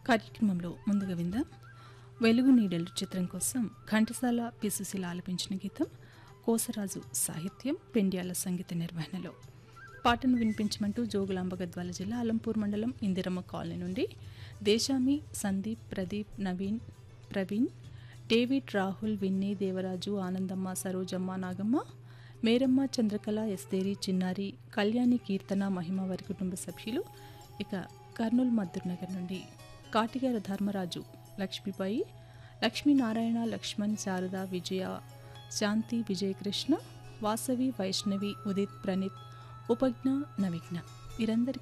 కార్యక్రమంలో ముందుగా విందాం వెలుగు నీడలు చిత్రం కోసం ఘంటసాల పిసుశిల ఆలపించిన గీతం కోసరాజు సాహిత్యం పెండ్యాల సంగీత నిర్వహణలో పాటను వినిపించమంటూ జోగులాంబ గద్వాల జిల్లా అలంపూర్ మండలం ఇందిరమ్మ కాలనీ నుండి దేశామి సందీప్ ప్రదీప్ నవీన్ ప్రవీణ్ డేవిడ్ రాహుల్ విన్నీ దేవరాజు ఆనందమ్మ సరోజమ్మ నాగమ్మ మేరమ్మ చంద్రకళ ఎస్తేరి చిన్నారి కళ్యాణి కీర్తన మహిమ వారి కుటుంబ సభ్యులు ఇక కర్నూలు మద్దూర్ నగర్ నుండి కాటిగార ధర్మరాజు లక్ష్మీబాయి లక్ష్మీనారాయణ లక్ష్మణ్ శారద విజయ శాంతి విజయకృష్ణ వాసవి వైష్ణవి ఉదిత్ ప్రణీత్ ఉపజ్ఞ నవిఘ్న వీరందరి